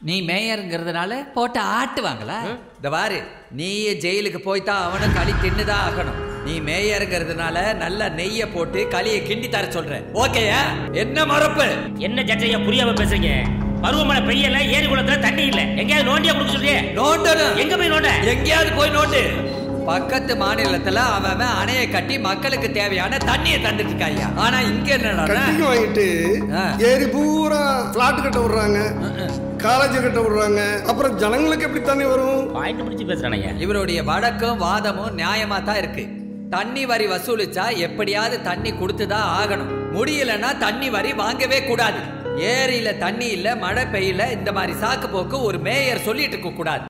நீ மேயருங்கிறதுனால போட்டு ஆட்டுவாங்களா இந்த பாரு நீ ஜெயிலுக்கு போய்தான் அவனும் களி தின்னுதான் ஆகணும் நீ மேயருங்கிறதுனால நல்ல நெய்ய போட்டு களியை கிண்டி தர சொல்றேன் ஓகேயா என்ன மறப்பு என்ன ஜட்ஜையா புரியாம பேசுறீங்க பருவமழை பெய்யல ஏரி குளத்துல தண்ணி இல்ல எங்கேயாவது நோண்டியா கொடுக்க சொல்றியே நோண்டணும் எங்க போய் நோண்ட எங்கேயாவது போய் நோண்டு பக்கத்து மாநிலத்துல அவன் அவன் அணையை கட்டி மக்களுக்கு தேவையான தண்ணியை தந்துட்டு இருக்காய்யா ஆனா இங்க என்னடா கட்டிங் வாங்கிட்டு ஆ. ஏரி பூரா பிளாட் கட்ட விடுறாங்க காலேஜ் கட்ட விடுறாங்க அப்புறம் ஜனங்களுக்கு எப்படி தண்ணி வரும் பாயிண்ட் பிடிச்சு பேசுறானய்யா இவருடைய வழக்கும் வாதமும் நியாயமா தான் இருக்கு தண்ணி வரி வசூலிச்சா எப்படியாவது தண்ணி கொடுத்துதான் ஆகணும் முடியலன்னா தண்ணி வரி வாங்கவே கூடாது ஏரியில தண்ணி இல்ல மழை பெய்யல இந்த மாதிரி சாக்கு போக்கு ஒரு மேயர் சொல்லிட்டு இருக்க கூடாது